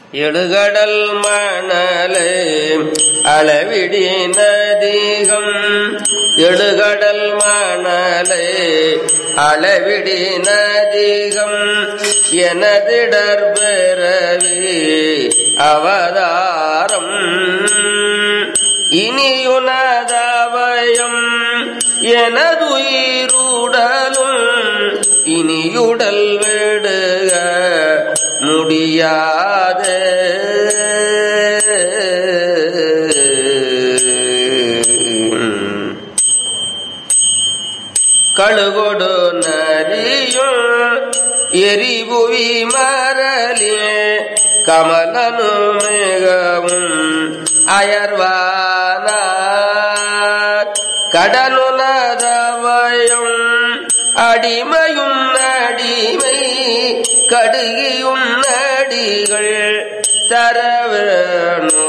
எழுகடல் மணலே அளவிடி நதிகம் எழுகடல் மணலே அளவிடி நதிகம் எனதிடர் பிறவி அவதாரம் இனியுனதவயம் எனதுயிருடலும் இனியுடல் விடுக முடியாத கழுகொடு நரியும் எரிபுவி மரலே கமலனு மிகவும் அயர்வான கடனுலதவயம் அடிமையும் அடிமை கடுகியும் நடிகள் தரவேணோ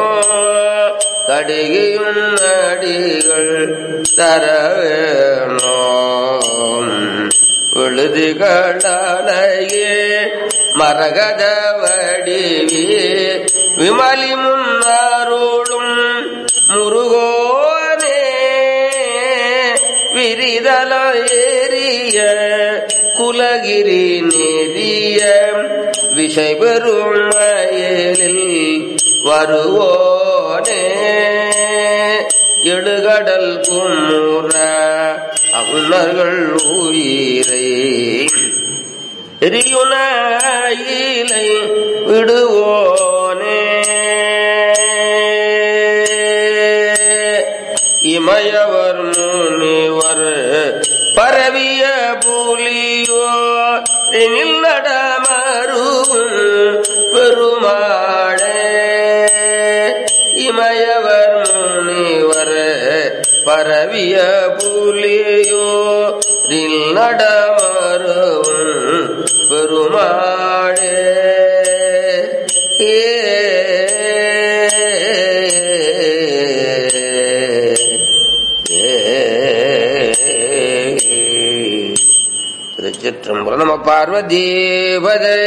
கடுகியும் நடிகள் தரவேணோ விழுதுகளாலேயே மரகத வடிவி விமலி முன்னருளும் முருகோனே விரிதல ஏறிய குலகிரி நெறிய விஷை பெறும் வயலில் வருவோனே எழுகடல் குமுற அவுணர்கள் உயிரை எரியுனாயிலை விடுவோனே இமயவர் முனிவர் பரவிய புலியோ எனில் நடமரும் பெருமாளே இமயவர் முனிவர் பரவிய புலியோ ரில் நடமரும் பெருமாளே ஏ திருச்சிற்றம்பலம் நம பார்வதீபதே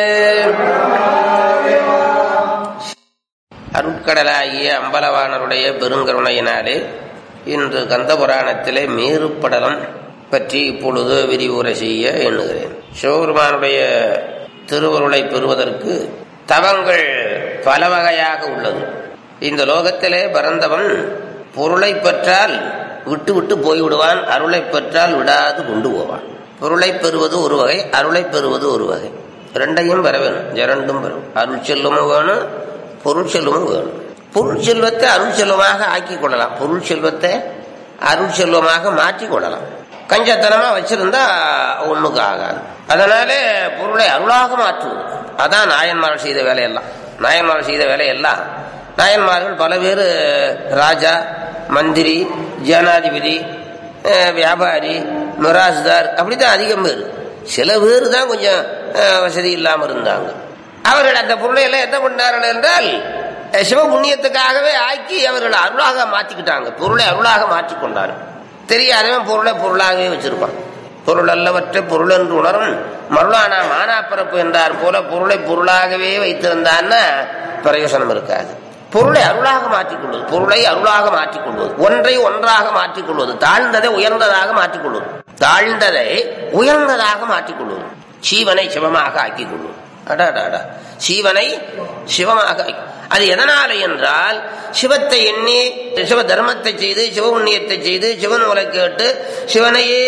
அருட்கடலாகிய அம்பலவானருடைய பெருங்கருணையினாலே இன்று கந்த புராணத்திலே மேறுப்படலம் பற்றி இப்பொழுது விரிவுரை செய்ய எண்ணுகிறேன் சிவபெருமானுடைய திருவருளை பெறுவதற்கு தவங்கள் பல வகையாக உள்ளது இந்த லோகத்திலே பிறந்தவன் பொருளை பெற்றால் விட்டு விட்டு போய்விடுவான் அருளை பெற்றால் விடாது கொண்டு போவான் பொருளை பெறுவது ஒரு வகை அருளை பெறுவது ஒரு வகை ரெண்டையும் பெற வேணும் இரண்டும் பெறும் அருள் செல்வமும் வேணும் பொருள் செல்வமும் வேணும் பொருள் செல்வத்தை அருள் செல்வமாக ஆக்கி கொள்ளலாம் பொருள் செல்வத்தை அருள் செல்வமாக மாற்றி கொள்ளலாம் கஞ்சத்தனமா வச்சிருந்தா ஒண்ணுக்கு ஆகாது அதனால பொருளை அருளாக மாற்றுவது அதான் நாயன்மார்கள் செய்த வேலையெல்லாம் நாயன்மார்கள் செய்த வேலையெல்லாம் நாயன்மார்கள் பல பேர் ராஜா மந்திரி ஜனாதிபதி அஹ், வியாபாரி மிராஸ்தார் அப்படித்தான் அதிகம் பேர் சில பேர் தான் கொஞ்சம் அஹ், வசதி இல்லாமல் இருந்தாங்க அவர்கள் அந்த பொருளை எல்லாம் என்ன பண்ணார்கள் என்றால் அஹ், சிவ புண்ணியத்துக்காகவே ஆக்கி அவர்கள் அருளாக மாற்றிக்கிட்டாங்க பொருளை அருளாக மாற்றிக் கொண்டார்கள் தெரியாதவன் பொருளை பொருளாகவே வச்சிருப்பான் பொருள் அல்லவற்ற பொருள் என்று உணரும் மருளானா மானாப்பரப்பு என்றார் போல பொருளை பொருளாகவே வைத்திருந்தான்னா பிரயோசனம் இருக்காது பொருளை அருளாக மாற்றிக் கொள்வது பொருளை அருளாக மாற்றிக் கொள்வது ஒன்றை ஒன்றாக மாற்றிக் கொள்வது தாழ்ந்ததை உயர்ந்ததாக மாற்றிக் கொள்வது தாழ்ந்ததை உயர்ந்ததாக மாற்றிக் கொள்வது சீவனை சிவமாக ஆக்கிக் கொள்வது அடாடாடா சீவனை சிவமாக ஆக்கி- அது எதனால என்றால் சிவத்தை எண்ணி சிவ தர்மத்தை செய்து சிவபுண்ணியத்தை செய்து சிவன் உலை கேட்டு சிவனையே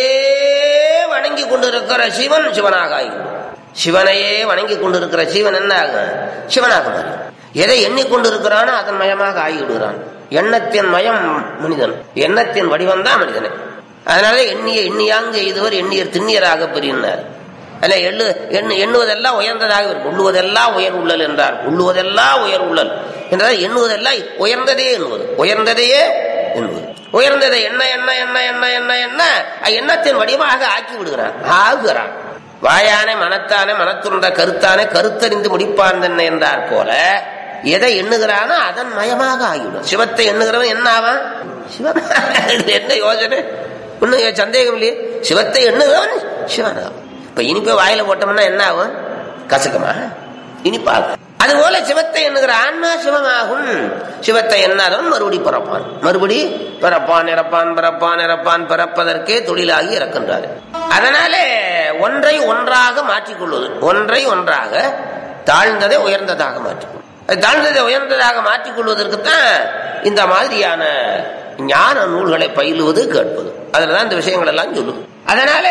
வணங்கி கொண்டிருக்கிற சிவன் சிவனாக ஆகிவிடும் சிவனையே வணங்கி கொண்டிருக்கிற சிவன் என்ன ஆகும் சிவனாக மாறும் எதை எண்ணிக்கொண்டிருக்கிறானோ அதன் மயமாக ஆகிவிடுகிறான் எண்ணத்தின் மயம் மனிதன் எண்ணத்தின் வடிவம் தான் மனிதனை அதனால எண்ணிய எண்ணியாங்கு எய்தவர் எண்ணியர் திண்ணியராக பெறினார் அல்ல எள்ளு எண்ணு எண்ணுவதெல்லாம் உயர்ந்ததாக இருக்கும் உள்ளுவதெல்லாம் உயர் உள்ளல் என்றார் உள்ளுவதெல்லாம் உயர் உள்ளல் என்றால் எண்ணுவதெல்லாம் உயர்ந்ததே எண்ணுவது உயர்ந்ததையே எண்ணுவது உயர்ந்ததை என்ன என்ன என்ன என்ன என்ன என்ன எண்ணத்தின் வடிவமாக ஆக்கி விடுகிறான் ஆகுகிறான் வாயானை மனத்தானே மனத்துண்ட கருத்தானே கருத்தறிந்து முடிப்பான் தன்னை என்றார் போல எதை எண்ணுகிறானோ அதன் மயமாக ஆகிவிடும் சிவத்தை எண்ணுகிறவன் என்ன ஆவான் சிவன் இது என்ன யோசனை ஒன்னும் சந்தேகம் இல்லையே சிவத்தை எண்ணுகிறவன் சிவன் ஆகும் இப்ப இனிப்பை வாயில போட்டோம்னா என்ன ஆகும் கசக்கமா இனிப்பாகும் அதுபோல சிவத்தை எண்ணுகிற ஆன்மா சிவமாகும் சிவத்தை எண்ணாதவன் மறுபடி பிறப்பான் மறுபடி பிறப்பான் இறப்பான் பிறப்பான் இறப்பான் பிறப்பதற்கே தொழிலாகி இறக்கின்றார் அதனாலே ஒன்றை ஒன்றாக மாற்றிக்கொள்வது ஒன்றை ஒன்றாக தாழ்ந்ததை உயர்ந்ததாக மாற்றிக்கொள்வது அது தாழ்ந்ததை உயர்ந்ததாக மாற்றிக்கொள்வதற்குத்தான் இந்த மாதிரியான ஞான நூல்களை பயிலுவது கேட்பது அதுலதான் இந்த விஷயங்கள் எல்லாம் சொல்லுது அதனால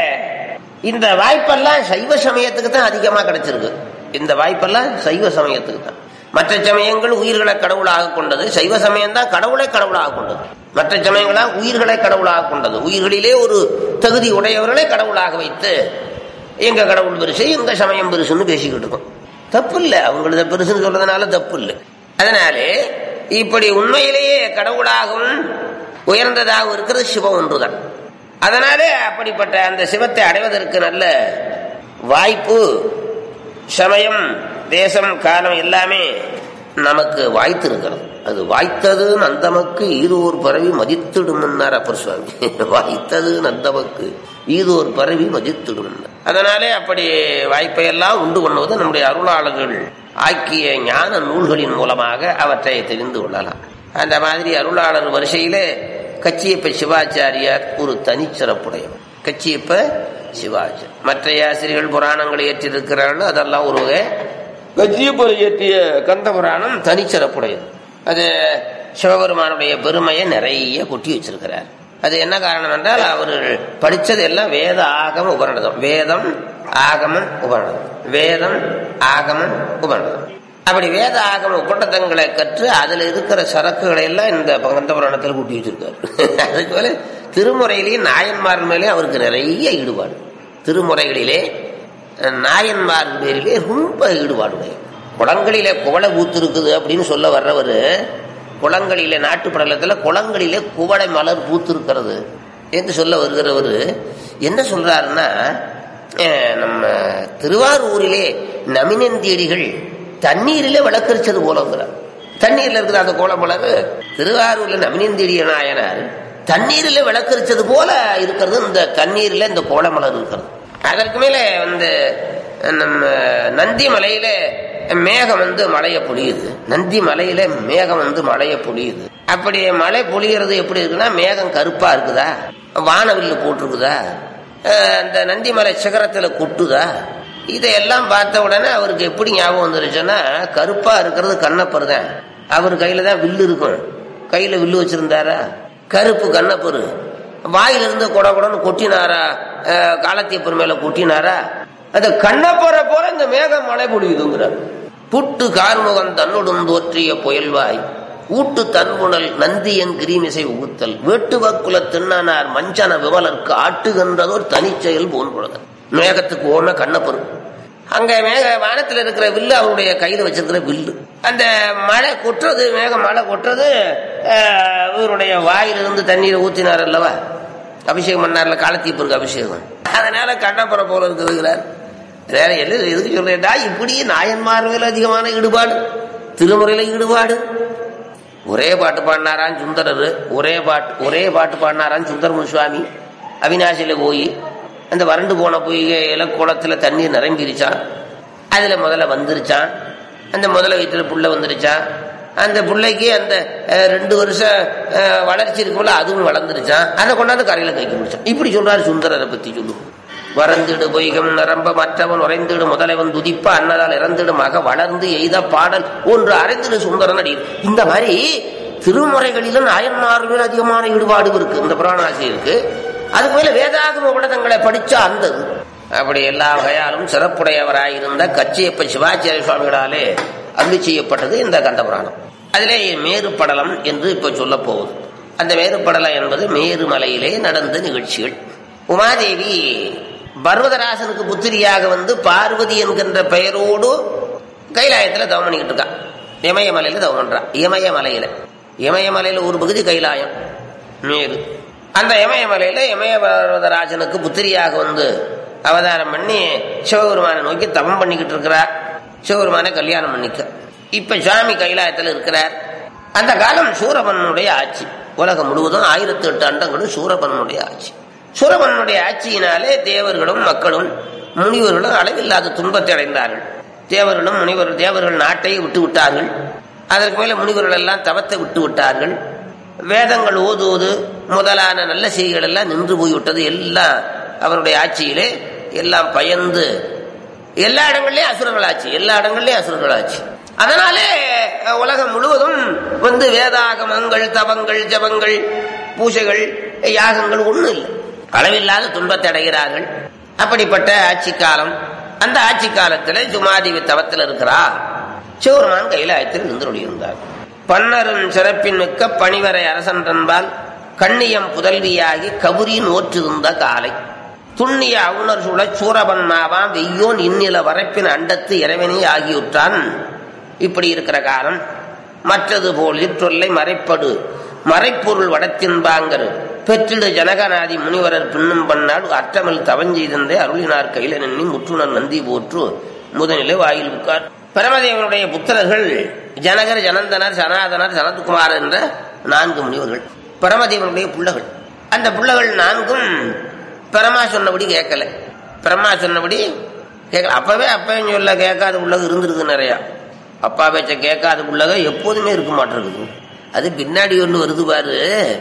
இந்த வாய்ப்பெல்லாம் சைவ சமயத்துக்கு தான் அதிகமா கிடைச்சிருக்கு இந்த வாய்ப்பெல்லாம் சைவ சமயத்துக்கு தான் மற்ற சமயங்கள் உயிர்களை கடவுளாக கொண்டது சைவ சமயம் தான் கடவுளை கடவுளாக கொண்டது மற்ற சமயங்களா உயிர்களை கடவுளாக கொண்டது உயிர்களிலே ஒரு தகுதி உடையவர்களை கடவுளாக வைத்து எங்க கடவுள் பெருசு எங்க சமயம் பெருசுன்னு பேசிக்கிட்டு இருக்கோம் தப்பு இல்லை அவங்களது பெருசுன்னு சொல்றதுனால தப்பு இல்லை அதனாலே இப்படி உண்மையிலேயே கடவுளாகவும் உயர்ந்ததாகவும் இருக்கிறது சிவம் ஒன்றுதான் அதனாலே அப்படிப்பட்ட அந்த சிவத்தை அடைவதற்கு நல்ல வாய்ப்பு சமயம் தேசம் காலம் எல்லாமே நமக்கு வாய்த்திருக்கிறது அது வாய்த்தது நந்தமக்கு ஈரோர் பரவி மதித்திடும்னார் அப்பர் சுவாமி வாய்த்தது நந்தமக்கு ஈரோர் பரவி மதித்திடும் அதனாலே அப்படி வாய்ப்பை எல்லாம் உண்டு பண்ணுவது நம்முடைய அருளாளர்கள் ஆக்கிய ஞான நூல்களின் மூலமாக அவற்றை தெரிந்து கொள்ளலாம் அந்த மாதிரி அருளாளர் வரிசையிலே கச்சியப்ப சிவாச்சாரியார் ஒரு தனிச்சிறப்புடையவர் கச்சியப்ப சிவாச்சார் மற்ற ஆசிரியர்கள் புராணங்களை ஏற்றிருக்கிறார்கள் அதெல்லாம் ஒரு வகை கச்சியப்பர் இயற்றிய கந்த புராணம் தனிச்சிறப்புடையது அது சிவபெருமானுடைய பெருமையை நிறைய கொட்டி வச்சிருக்கிறார் அது என்ன காரணம் என்றால் அவர்கள் படிச்சது எல்லாம் வேத ஆகம உபரணம் வேதம் ஆகமம் உபரணம் வேதம் ஆகமம் உபரணம் அப்படி வேத ஆகம உபண்டதங்களை கற்று அதுல இருக்கிற சரக்குகளை எல்லாம் இந்த கந்த புராணத்தில் கூட்டி வச்சிருக்காரு அதுக்கு மேல திருமுறையிலேயே நாயன்மார் மேலே அவருக்கு நிறைய ஈடுபாடு திருமுறைகளிலே நாயன்மார் பேரிலே ரொம்ப ஈடுபாடுடைய குளங்களிலே குவளை ஊத்து இருக்குது அப்படின்னு சொல்ல வர்றவர் குளங்களிலே நாட்டு படலத்துல குளங்களிலே குவளை மலர் பூத்து இருக்கிறது என்று சொல்ல வருகிறவர் என்ன சொல்றாருன்னா நம்ம திருவாரூரிலே நமினந்தியடிகள் தண்ணீரிலே விளக்கரிச்சது போலங்கிறார் தண்ணீர்ல இருக்கிற அந்த கோலமலர் திருவாரூர்ல நமினந்தியடிய நாயனார் தண்ணீரில விளக்கரிச்சது போல இருக்கிறது இந்த தண்ணீர்ல இந்த கோலமலர் இருக்கிறது அதற்கு மேல வந்து நம்ம நந்தி மலையில மேகம் வந்து மழைய பொழியுது நந்தி மலையில மேகம் வந்து மழைய பொழியுது அப்படி மழை பொழியறது எப்படி இருக்குன்னா மேகம் கருப்பா இருக்குதா வானவில்லு போட்டிருக்குதா அந்த நந்தி மலை சிகரத்துல கொட்டுதா இதையெல்லாம் பார்த்த உடனே அவருக்கு எப்படி ஞாபகம் வந்துருச்சுன்னா கருப்பா இருக்கிறது கண்ணப்பர் தான் அவர் கையில தான் வில்லு இருக்கும் கையில வில்லு வச்சிருந்தாரா கருப்பு கண்ணப்பரு வாயிலிருந்து கொட கொடன்னு கொட்டினாரா காலத்தியப்பர் மேல கொட்டினாரா அந்த கண்ணப்பரை போல இந்த மேகம் மழை பொழியுதுங்கிறார் புட்டு கார்முகம் தன்னுடன் தோற்றிய புயல்வாய் ஊட்டு தன்புணல் நந்தியன் கிரீமிசை உகுத்தல் வேட்டுவக்குல திண்ணனார் மஞ்சன விமலர்க்கு ஆட்டுகின்றதோர் தனிச்செயல் போன்புழதல் மேகத்துக்கு ஓம கண்ணப்பரு அங்க மேக வானத்தில் இருக்கிற வில்லு அவருடைய கையில வச்சிருக்கிற வில்லு அந்த மழை கொட்டுறது மேகம் மழை கொட்டுறது இவருடைய வாயிலிருந்து தண்ணீரை ஊத்தினார் அல்லவா அபிஷேகம் பண்ணார்ல காலத்தீப்பருக்கு அபிஷேகம் அதனால கண்ணப்புற போல இருக்குதுங்கிறார் வேற என்ன எதுக்கு சொல்றேன்டா இப்படி நாயன்மார் மேல அதிகமான ஈடுபாடு திருமுறையில ஈடுபாடு ஒரே பாட்டு பாடினாரான் சுந்தரர் ஒரே பாட்டு ஒரே பாட்டு பாடினாரான் சுந்தரமு சுவாமி அவினாசியில போய் அந்த வறண்டு போன போய் இலக்குளத்துல தண்ணீர் நிரம்பிருச்சான் அதுல முதல்ல வந்துருச்சான் அந்த முதல்ல வீட்டுல புள்ள வந்துருச்சான் அந்த பிள்ளைக்கு அந்த ரெண்டு வருஷம் வளர்ச்சி இருக்கும்போது அதுவும் வளர்ந்துருச்சான் அதை கொண்டாந்து கரையில கைக்கு முடிச்சான் இப்படி சொல்றாரு சுந்தரரை பத்தி சொல்லுவோம் வரந்திடு பொய்கம் நிரம்ப மற்றவன் உறைந்திடு முதலைவன் துதிப்ப அன்னதால் இறந்திடு மக வளர்ந்து எய்த பாடல் ஒன்று அரைந்திடு சுந்தரன் அடி இந்த மாதிரி திருமுறைகளிலும் நாயன்மார்கள் அதிகமான ஈடுபாடு இருக்கு இந்த புராணாசிரியருக்கு அதுக்கு மேல வேதாகம உலகங்களை படிச்சா அந்தது அப்படி எல்லா வகையாலும் சிறப்புடையவராயிருந்த கச்சியப்ப சிவாச்சாரிய சுவாமிகளாலே அருளி செய்யப்பட்டது இந்த கந்தபுராணம் அதிலே மேருப்படலம் என்று இப்ப சொல்ல போகுது அந்த மேருப்படலம் என்பது மேருமலையிலே நடந்த நிகழ்ச்சிகள் உமாதேவி பர்வதராசனுக்கு புத்திரியாக வந்து பார்வதி என்கின்ற பெயரோடு கைலாயத்துல தவம் பண்ணிக்கிட்டு இருக்கா இமயமலையில தவம் பண்றா இமயமலையில இமயமலையில ஒரு பகுதி கைலாயம் மேரு அந்த இமயமலையில இமயபர்வதராஜனுக்கு புத்திரியாக வந்து அவதாரம் பண்ணி சிவபெருமானை நோக்கி தவம் பண்ணிக்கிட்டு இருக்கிறார் சிவபெருமானை கல்யாணம் பண்ணிக்க இப்ப சுவாமி கைலாயத்தில் இருக்கிறார் அந்த காலம் சூரபனுடைய ஆட்சி உலகம் முழுவதும் ஆயிரத்தி எட்டு அண்டங்களும் சூரபனுடைய ஆட்சி சூரபனுடைய ஆட்சியினாலே தேவர்களும் மக்களும் முனிவர்களும் அளவில்லாத துன்பத்தை அடைந்தார்கள் தேவர்களும் முனிவர் தேவர்கள் நாட்டை விட்டு விட்டார்கள் அதற்கு மேல முனிவர்கள் எல்லாம் தவத்தை விட்டு விட்டார்கள் வேதங்கள் ஓதுவது முதலான நல்ல செய்திகள் எல்லாம் நின்று போய்விட்டது எல்லாம் அவருடைய ஆட்சியிலே எல்லாம் பயந்து எல்லா இடங்கள்லயும் அசுரர்கள் ஆச்சு எல்லா இடங்கள்லயும் அசுரர்கள் ஆச்சு அதனாலே அஹ், உலகம் முழுவதும் வந்து வேதாகமங்கள் தவங்கள் ஜபங்கள் பூஜைகள் யாகங்கள் ஒண்ணும் இல்லை அளவில்லாத துன்பத்தை அடைகிறார்கள் அப்படிப்பட்ட ஆட்சி காலம் அந்த ஆட்சி காலத்துல சுமாதிவி தவத்தில் இருக்கிறார் சிவருமான் கைலாயத்தில் நின்று இருந்தார் பன்னரும் சிறப்பின் மிக்க பணிவரை அரசன்றன்பால் கண்ணியம் புதல்வியாகி கபுரியின் ஓற்றிருந்த காலை துண்ணிய அவுணர் சுழச் சூரபன் மாவாம் வெய்யோன் இன்னில வரப்பின் அண்டத்து இறைவனே ஆகியுற்றான் இப்படி இருக்கிற காலம் மற்றது போல் இற்றொல்லை மறைப்படு மறைப்பொருள் வடத்தின்பாங்கர் பெற்றிடு ஜனகநாதி முனிவரர் பின்னும் பண்ணால் அற்றமில் தவஞ்செய்தந்தே அருளினார் கையில நின்னி முற்றுணர் நந்தி போற்று முதனிலை வாயில் உட்கார் பரமதேவனுடைய புத்திரர்கள் ஜனகர் ஜனந்தனர் சனாதனர் சனத்குமார் என்ற நான்கு முனிவர்கள் பரமதேவனுடைய புள்ளகள் அந்த புள்ளகள் நான்கும் பரமா சொன்னபடி கேட்கல பரமா சொன்னபடி கேட்கல அப்பவே அப்பையும் சொல்ல கேட்காத உள்ளக இருந்திருக்கு நிறையா அப்பா பேச்ச கேட்காத உள்ளக எப்போதுமே இருக்க மாட்டிருக்குது அது பின்னாடி ஒன்று வருது பாரு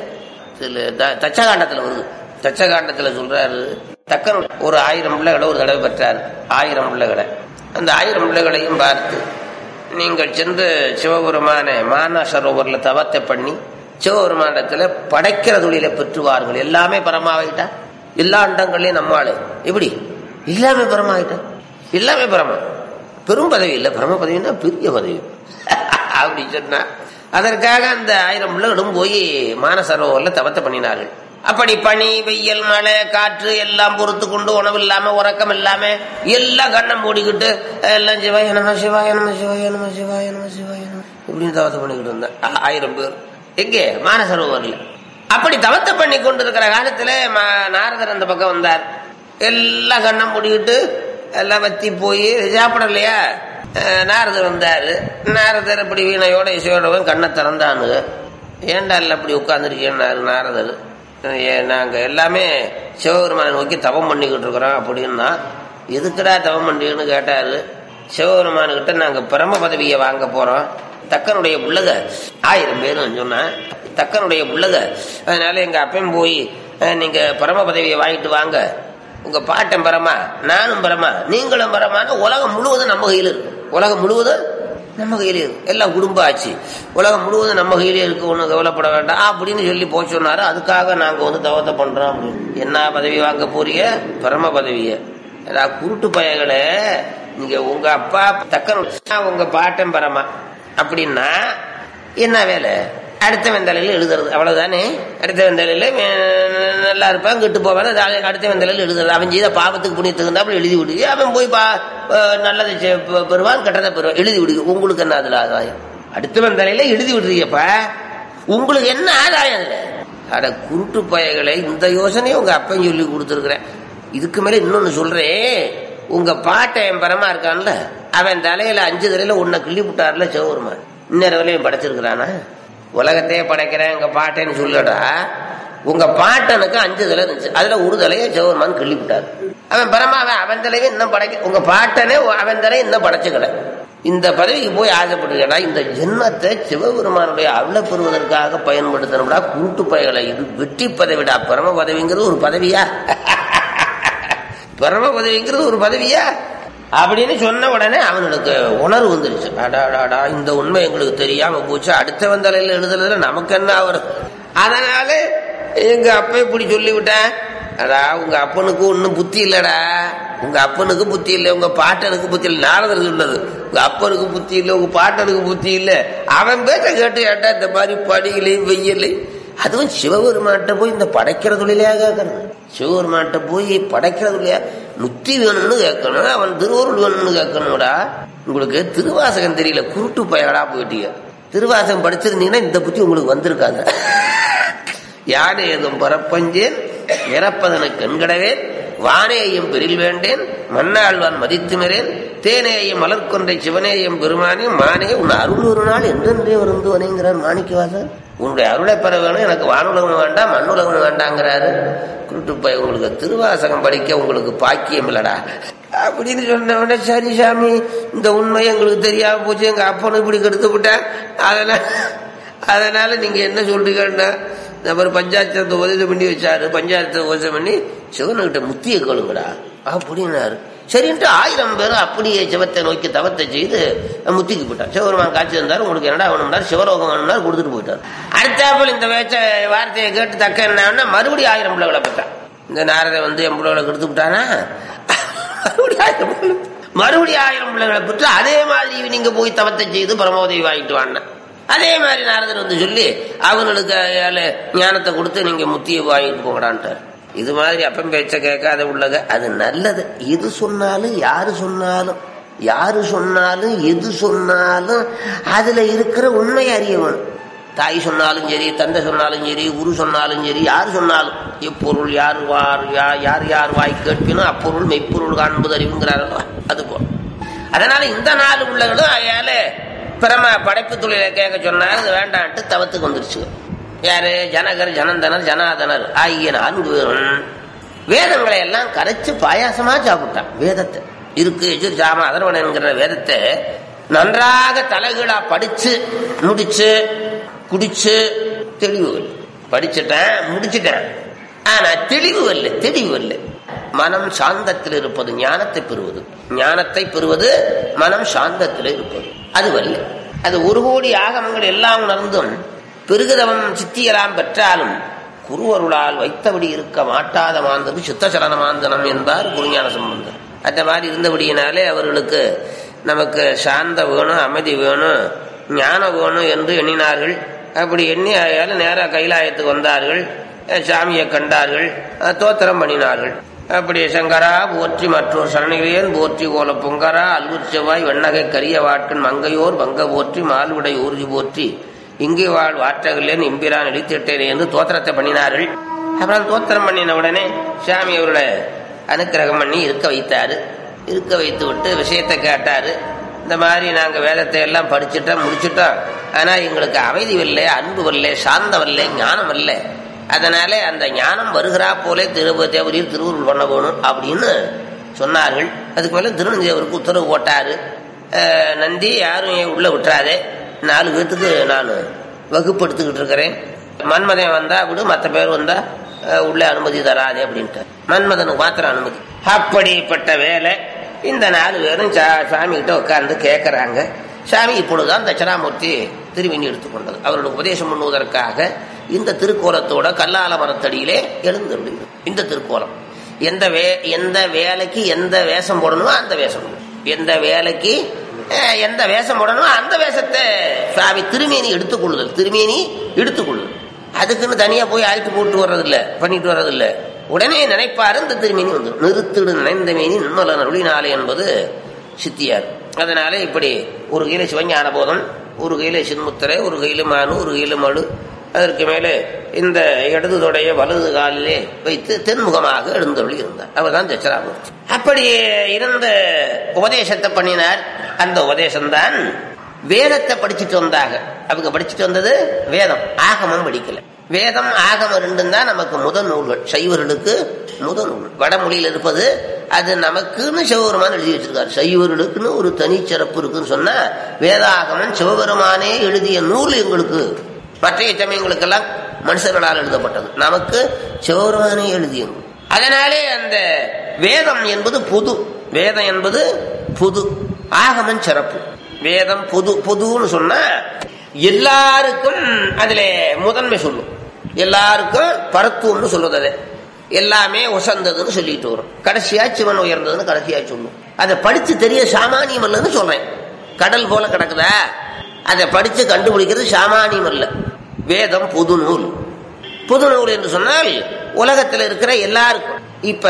சில த- தச்சகாண்டத்துல வருது தச்சகாண்டத்துல சொல்றாரு தக்கன் ஒரு ஆயிரம் பிள்ளைகளை ஒரு தடவை பெற்றார் ஆயிரம் பிள்ளைகளை அந்த ஆயிரம் பிள்ளைகளையும் பார்த்து நீங்கள் சென்று சிவபெருமான மான சரோவர்ல தவத்தை பண்ணி சிவபெருமானத்துல படைக்கிற தொழிலை பெற்றுவார்கள் எல்லாமே பரமாவிட்டா எல்லா அண்டங்களையும் நம்மாளு எப்படி எல்லாமே பரமாயிட்டா எல்லாமே பரமா பெரும் பதவி இல்லை பரம பதவின்னா பெரிய பதவி அப்படி சொன்னா அதற்காக அந்த ஆயிரம் பிள்ளைகளும் போய் மானசரோவர்ல தவத்தை பண்ணினார்கள் அப்படி பனி வெயில் மழை காற்று எல்லாம் பொறுத்து கொண்டு உணவு இல்லாம உறக்கம் இல்லாம எல்லாம் கண்ணம் மூடிக்கிட்டு எல்லாம் சிவாய நம சிவாய நம சிவாய நம சிவாய நம சிவாய நம இப்படின்னு தவத்தை பண்ணிக்கிட்டு இருந்தேன் ஆ- ஆயிரம் பேர் எங்கே மானசரோவர்ல அப்படி தவத்தை பண்ணி கொண்டிருக்கிற காலத்துல ம- நாரதர் அந்த பக்கம் வந்தார் எல்லாம் கண்ணம் மூடிக்கிட்டு எல்லாம் வத்தி போய் சாப்பிடலையா அஹ் நாரதர் வந்தாரு நாரதர் அப்படி வீணையோட இசையோட கண்ணை திறந்தானுங்க ஏன்டா இல்லை அப்படி உட்காந்துருக்கேன்னாரு நாரதர் ஏ, நாங்க எல்லாமே சிவபெருமானை நோக்கி தவம் பண்ணிக்கிட்டு இருக்கிறோம் அப்படின்னா எதுக்குடா தவம் பண்ணின்னு கேட்டாரு சிவபெருமானுக்கிட்ட நாங்க பிரம பதவியை வாங்க போறோம் தக்கனுடைய புள்ளக ஆயிரம் பேரும் சொன்னேன் தக்கனுடைய புள்ளக அதனால எங்க அப்பன் போய் அஹ், நீங்க பரம பதவியை வாங்கிட்டு வாங்க உங்க பாட்டன் பரமா நானும் பரமா நீங்களும் பரமான உலகம் முழுவதும் நம்ம கையில் இருக்கு உலகம் முழுவதும் நம்ம கையில இருக்கு எல்லாம் குடும்ப ஆச்சு உலகம் முழுவதும் நம்ம கையில இருக்கு ஒன்றும் கவலைப்பட வேண்டாம் அப்படின்னு சொல்லி போய் சொன்னாரு அதுக்காக நாங்க வந்து தவத்தை பண்றோம் அப்படின்னு என்ன பதவி வாங்க போறீங்க பரம பதவிய ஏடா குருட்டு பயங்களே நீங்க உங்க அப்பா தக்க உங்க பாட்டன் பரமா அப்படின்னா என்ன வேலை அடுத்த வெந்தலையில் எழுதுறது அவ்வளவுதானே அடுத்த வெந்தலையில வே- நல்லா இருப்பான் கெட்டு போவான் அது அடுத்த வெந்தலையில் எழுதுறது அவன் செய்த பாவத்துக்கு புண்ணியத்துக்கு இருந்தா எழுதி விடுது அவன் போய் பா அஹ் நல்லதை செ- பெ- பெறுவான் கெட்டதை பெறுவான் எழுதி விடுங்க உங்களுக்கு என்ன அதுல ஆதாயம் அடுத்த வெந்தலையில எழுதி விடுறீங்கப்பா உங்களுக்கு என்ன ஆதாயம் அதுல அட குருட்டு பயகளை இந்த யோசனையை உங்க அப்பன் சொல்லி கொடுத்துருக்குறேன் இதுக்கு மேல இன்னொன்னு சொல்றேன் உங்க பாட்டை என் பரமா இருக்கான்ல அவன் தலையில அஞ்சு தலையில உன்னை கிள்ளி விட்டார்ல சிவபெருமான் இன்னொரு வரையும் படைச்சிருக்கிறானா உலகத்தையே படைக்கிறேன் எங்க பாட்டேன்னு சொல்லடா உங்க பாட்டனுக்கு அஞ்சு தலை இருந்துச்சு அதுல ஒரு தலையை சிவபெருமான் கிள்ளி விட்டார் அவன் பரமாவன் அவன் தலையை இன்னும் படைக்க உங்க பாட்டனே அவன் தலையை இன்னும் படைச்சுக்கல இந்த பதவிக்கு போய் ஆசைப்பட்டுக்கடா இந்த ஜென்மத்தை சிவபெருமானுடைய அருளை பெறுவதற்காக பயன்படுத்தணும்டா கூட்டு பயகளை இது வெற்றி பதவிடா பரம பதவிங்கிறது ஒரு பதவியா பரம பதவிங்கிறது ஒரு பதவியா அப்படின்னு சொன்ன உடனே அவனுக்கு உணர்வு வந்துருச்சு அடாடாடா இந்த உண்மை எங்களுக்கு தெரியாம போச்சு அடுத்த வந்தலையில எழுதுறதுல நமக்கு என்ன அவர் அதனால எங்க அப்பா இப்படி சொல்லிவிட்டேன் அடா உங்க அப்பனுக்கு ஒன்னும் புத்தி இல்லடா உங்க அப்பனுக்கு புத்தி இல்லை உங்க பாட்டனுக்கு புத்தி இல்லை நாரதர் சொன்னது உங்க அப்பனுக்கு புத்தி இல்லை உங்க பாட்டனுக்கு புத்தி இல்லை அவன் பேச்ச கேட்டு கேட்டா இந்த மாதிரி படிகளையும் வெயிலையும் அதுவும் சிவபெருமான்கிட்ட போய் இந்த படைக்கிற தொழிலையா கேட்கணும் சிவபெருமான்கிட்ட போய் படைக்கிற தொழிலையா முத்தி வேணும்னு கேட்கணும் அவன் திருவருள் வேணும்னு கேட்கணும்டா உங்களுக்கு திருவாசகம் தெரியல குருட்டு பயலடா போயிட்டீங்க திருவாசகம் படிச்சிருந்தீங்கன்னா இந்த புத்தி உங்களுக்கு வந்திருக்காங்க யானை ஏதும் பரப்பஞ்சேன் இறப்பதனை கண்கடவேன் வானேயும் பெரில் வேண்டேன் மன்னாழ்வான் மதித்துமிரேன் தேனேயும் மலர்கொன்றை சிவனேயும் பெருமானே மானே உன் அருள் ஒரு நாள் என்றென்றே வருந்துவனேங்கிறார் மாணிக்கவாசர் உன்னுடைய அருளை பெற வேணும் எனக்கு வானுலகம் வேண்டாம் மண்ணுலகம் வேண்டாங்கிறாரு குருட்டுப்பை உங்களுக்கு திருவாசகம் படிக்க உங்களுக்கு பாக்கியம் இல்லடா அப்படின்னு சொன்ன உடனே சரி சாமி இந்த உண்மை எங்களுக்கு தெரியாம போச்சு எங்க அப்பனும் இப்படி கெடுத்து விட்டேன் அதனால அதனால நீங்க என்ன சொல்றீங்கன்னா இந்த மாதிரி பஞ்சாயத்து உதவி பண்ணி வச்சாரு பஞ்சாயத்து உதவி பண்ணி சிவனுக்கிட்ட முத்திய கேளுங்கடா அப்படின்னாரு சரின்ட்டு ஆயிரம் பேர் அப்படியே சிவத்தை நோக்கி தவத்தை செய்து முத்திக்கு போட்டார் சிவபெருமான் காட்சி இருந்தார் உங்களுக்கு என்னடா வேணும்னார் சிவலோகம் வேணும்னார் கொடுத்துட்டு போயிட்டார் அடுத்தாப்புல இந்த வேச்ச வார்த்தையை கேட்டு தக்க என்ன மறுபடியும் ஆயிரம் பிள்ளைகளை பெற்றான் இந்த நாரதை வந்து என் பிள்ளைகளை கெடுத்து விட்டானா மறுபடியும் ஆயிரம் பிள்ளை மறுபடியும் ஆயிரம் பிள்ளைகளை பெற்று அதே மாதிரி நீங்க போய் தவத்தை செய்து பரமோதவி வாங்கிட்டு வாங்க அதே மாதிரி நாரதர் வந்து சொல்லி அவங்களுக்கு ஏழு ஞானத்தை கொடுத்து நீங்க முத்தியை வாங்கிட்டு போங்கடான்ட்டார் இது மாதிரி அப்பம் பேச்ச கேட்காத உள்ளக அது நல்லது எது சொன்னாலும் யாரு சொன்னாலும் யாரு சொன்னாலும் எது சொன்னாலும் அதுல இருக்கிற உண்மை அறியவன் தாய் சொன்னாலும் சரி தந்தை சொன்னாலும் சரி குரு சொன்னாலும் சரி யார் சொன்னாலும் எப்பொருள் யார் வார் யா- யார் யார் வாய் கேட்பினும் அப்பொருள் மெய்ப்பொருள் காண்பது அறிவுங்கிறாரல்வா அது போல் அதனால இந்த நாள் உள்ளவர்களும் அயால பிரம படைப்பு தொழிலை கேட்க சொன்னார் அது வேண்டான்ட்டு தவத்துக்கு வந்துருச்சு யாரு ஜனகர் ஜனந்தனர் ஜனாதனர் ஆகிய நான்கு பேரும் வேதங்களை எல்லாம் கரைச்சு பாயாசமா சாப்பிட்டான் வேதத்தை இருக்கு எஜுர் ஜாம அதர்வன் என்கிற வேதத்தை நன்றாக தலைகீழா படிச்சு முடிச்சு குடிச்சு தெளிவு இல்லை. படிச்சுட்டேன் முடிச்சுட்டேன் ஆனா தெளிவு இல்லை தெளிவு இல்லை மனம் சாந்தத்தில் இருப்பது ஞானத்தை பெறுவது ஞானத்தை பெறுவது மனம் சாந்தத்தில் இருப்பது அது வல்ல அது ஒரு கோடி ஆகமங்கள் எல்லாம் உணர்ந்தும் பெருகுதவம் சித்தியெல்லாம் பெற்றாலும் குருவருளால் வைத்தபடி இருக்க மாட்டாத மாந்தது சித்தசலன மாந்தனம் என்பார் குருஞான சம்பந்தர் அந்த மாதிரி இருந்தபடியினாலே அவர்களுக்கு நமக்கு சாந்த வேணும் அமைதி வேணும் ஞானம் வேணும் என்று எண்ணினார்கள் அப்படி எண்ணி ஆயாலும் நேராக கைலாயத்துக்கு வந்தார்கள் அஹ் சாமியை கண்டார்கள் அஹ் தோத்திரம் பண்ணினார்கள் அப்படி சங்கரா போற்றி மற்றொரு சரணிகளேன் போற்றி கோல பொங்கரா அல்குர் செவ்வாய் வெண்ணகை கரிய வாட்கன் மங்கையோர் வங்க போற்றி மால்விடை ஊர்தி போற்றி இங்கே வாழ் வாற்றகளேன் இம்பிரான் இடித்திட்டேன் என்று தோத்திரத்தை பண்ணினார்கள் அப்புறம் தோத்திரம் பண்ணின உடனே சாமி அவர்களை அனுக்கிரகம் பண்ணி இருக்க வைத்தாரு இருக்க வைத்து விட்டு விஷயத்தை கேட்டாரு இந்த மாதிரி நாங்க வேதத்தை எல்லாம் படிச்சுட்டோம் முடிச்சுட்டோம் ஆனா எங்களுக்கு அமைதி வரல அன்பு வரல சாந்தம் வரல ஞானம் வரல அதனால அந்த ஞானம் வருகிறா போலே திரு தேவரில் திருவுருள் பண்ண வேணும் அப்படின்னு சொன்னார்கள் அதுக்கு மேல திருநந்தேவருக்கு உத்தரவு போட்டாரு அஹ், நந்தி யாரும் ஏன் உள்ள விட்டுறாதே நாலு பேர்த்துக்கு நான் வகுப்படுத்திக்கிட்டு இருக்கிறேன் மன்மதன் வந்தா விடு மற்ற பேர் வந்தா அஹ், உள்ள அனுமதி தராதே அப்படின்ட்டு மன்மதனுக்கு மாத்திரம் அனுமதி அப்படிப்பட்ட வேலை இந்த நாலு பேரும் சா- சாமி கிட்ட உட்கார்ந்து கேட்கறாங்க சாமி இப்பொழுதுதான் தட்சணாமூர்த்தி திருவினி எடுத்துக்கொண்டது அவர்களுக்கு உபதேசம் பண்ணுவதற்காக இந்த திருக்கோலத்தோட கல்லால மரத்தடியிலே எழுந்து இந்த திருக்கோலம் எந்த வே எந்த வேலைக்கு எந்த வேஷம் போடணுமோ அந்த வேஷம் போடணும். எந்த வேலைக்கு அஹ், எந்த வேஷம் போடணுமோ அந்த வேஷத்தை சுவாமி திருமேனி எடுத்துக்கொள்ளுதல் திருமேனி எடுத்துக்கொள்ளுதல் அதுக்குன்னு தனியா போய் ஆய்த்து போட்டு வர்றதில்ல பண்ணிட்டு வர்றதில்ல உடனே நினைப்பாரு இந்த திருமேனி வந்து நிறுத்திடு நினைந்த மேனி நின்மலன் அருளினாலே என்பது சித்தியார் அதனால இப்படி ஒரு கையில சிவஞான போதம் ஒரு கையில சின்முத்திரை ஒரு கையில மானு ஒரு கையில மழு அதற்கு மேலே இந்த இடது தொடைய வலது காலிலே வைத்து தென்முகமாக எழுந்தருளி இருந்தார் அவர்தான் தட்சராமூர்த்தி அப்படி இருந்த உபதேசத்தை பண்ணினார் அந்த உபதேசம்தான் வேதத்தை படிச்சுட்டு வந்தாங்க அவங்க படிச்சுட்டு வந்தது வேதம் ஆகமம் படிக்கல வேதம் ஆகமம் ரெண்டும் தான் நமக்கு முதல் நூல்கள் சைவர்களுக்கு முதல் நூல் வடமொழியில் இருப்பது அது நமக்குன்னு சிவபெருமான் எழுதி வச்சிருக்காரு சைவர்களுக்குன்னு ஒரு தனிச்சிறப்பு இருக்குன்னு சொன்னா வேதாகமம் சிவபெருமானே எழுதிய நூல் எங்களுக்கு மற்ற சமயங்களுக்கெல்லாம் மனுஷர்களால் எழுதப்பட்டது நமக்கு சிவபெருமானே எழுதிய நூல் அதனாலே அந்த வேதம் என்பது பொது வேதம் என்பது பொது ஆகமம் சிறப்பு வேதம் பொது பொதுன்னு சொன்னா எல்லாருக்கும் அதுல முதன்மை சொல்லும் எல்லாருக்கும் பரத்துவம்னு சொல்லுது அது எல்லாமே உசந்ததுன்னு சொல்லிட்டு வரும் கடைசியா சிவன் உயர்ந்ததுன்னு கடைசியா சொல்லும் அதை படிச்சு தெரிய சாமானியம் இல்லைன்னு சொல்றேன் கடல் போல கிடக்குதா அதை படிச்சு கண்டுபிடிக்கிறது சாமானியம் அல்ல வேதம் புது நூல் புது நூல் என்று சொன்னால் உலகத்தில் இருக்கிற எல்லாருக்கும் இப்ப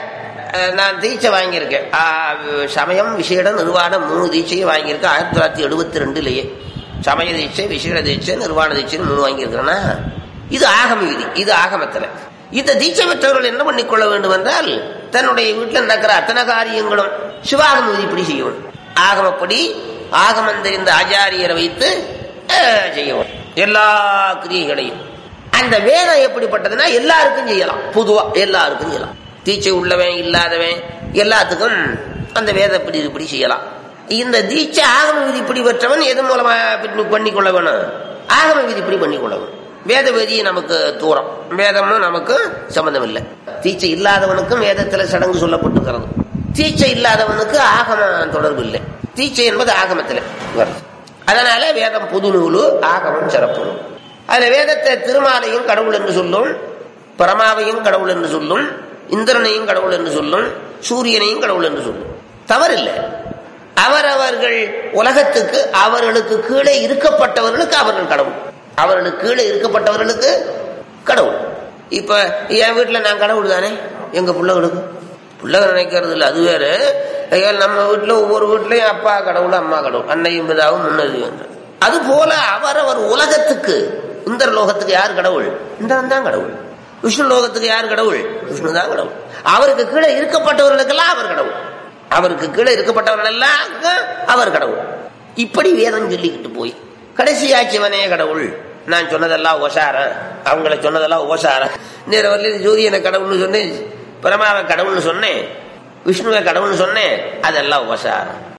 அஹ், நான் தீட்சை வாங்கியிருக்கேன் ஆஹ், சமயம் விசேட நிர்வாணம் மூணு தீட்சையும் வாங்கியிருக்கேன் ஆயிரத்தி தொள்ளாயிரத்தி எழுபத்தி ரெண்டுலயே சமய தீட்சை விசேட தீட்சை நிர்வாண தீட்சைன்னு மூணு வாங்கியிருக்கிறேன்னா இது ஆகம விதி இது ஆகமத்துல இந்த தீட்சை பெற்றவர்கள் என்ன பண்ணிக்கொள்ள வேண்டும் என்றால் தன்னுடைய வீட்டில் நடக்கிற அத்தனை காரியங்களும் சிவாகம விதிப்படி செய்யணும் ஆகமப்படி ஆகமம் தெரிந்த ஆச்சாரியரை வைத்து அஹ், செய்யணும் எல்லா கிரியைகளையும் அந்த வேதம் எப்படிப்பட்டதுன்னா எல்லாருக்கும் செய்யலாம் பொதுவா எல்லாருக்கும் செய்யலாம் தீட்சை உள்ளவன் இல்லாதவன் எல்லாத்துக்கும் அந்த வேத இப்படி இப்படி செய்யலாம் இந்த தீட்சை ஆகம விதிப்படி பெற்றவன் எது மூலமா இப்படி பண்ணிக்கொள்ள வேணும் ஆகம விதிப்படி பண்ணிக்கொள்ள வேணும் வேத விதி நமக்கு தூரம் வேதமும் நமக்கு சம்பந்தம் இல்லை தீட்சை இல்லாதவனுக்கும் வேதத்துல சடங்கு சொல்லப்பட்டிருக்கிறது தீட்சை இல்லாதவனுக்கு ஆகமம் தொடர்பு இல்லை தீட்சை என்பது ஆகமத்தில் வருது அதனால வேதம் புது நூலு ஆகமம் சிறப்பு நூல் அதுல வேதத்தை திருமாலையும் கடவுள் என்று சொல்லும் பரமாவையும் கடவுள் என்று சொல்லும் இந்திரனையும் கடவுள் என்று சொல்லும் சூரியனையும் கடவுள் என்று சொல்லும் தவறில்லை அவரவர்கள் உலகத்துக்கு அவர்களுக்கு கீழே இருக்கப்பட்டவர்களுக்கு அவர்கள் கடவுள் அவர்களுக்கு கீழே இருக்கப்பட்டவர்களுக்கு கடவுள் இப்ப என் வீட்டுல நான் கடவுள் தானே எங்க பிள்ளைகளுக்கு பிள்ளை நினைக்கிறது இல்லை அது வேற ஐயா நம்ம வீட்டுல ஒவ்வொரு வீட்லயும் அப்பா கடவுள் அம்மா கடவுள் அன்னையும் பிதாவும் முன்னதி என்று அது போல அவரவர் உலகத்துக்கு இந்த லோகத்துக்கு யார் கடவுள் இந்திரன் தான் கடவுள் விஷ்ணு லோகத்துக்கு யார் கடவுள் விஷ்ணு தான் கடவுள் அவருக்கு கீழே இருக்கப்பட்டவர்களுக்கெல்லாம் அவர் கடவுள் அவருக்கு கீழே இருக்கப்பட்டவர்கள் எல்லாம் அவர் கடவுள் இப்படி வேதம் சொல்லிக்கிட்டு போய் கடைசியாச்சிவனே கடவுள் நான் சொன்னதெல்லாம் ஓசாரம் அவங்கள சொன்னதெல்லாம் ஓசாரம் நேர வரல ஜோதியனை கடவுள்னு சொன்னேன் பிரமாவை கடவுள்னு சொன்னேன் விஷ்ணுவை கடவுள்னு சொன்னேன் அதெல்லாம் ஓசாரம்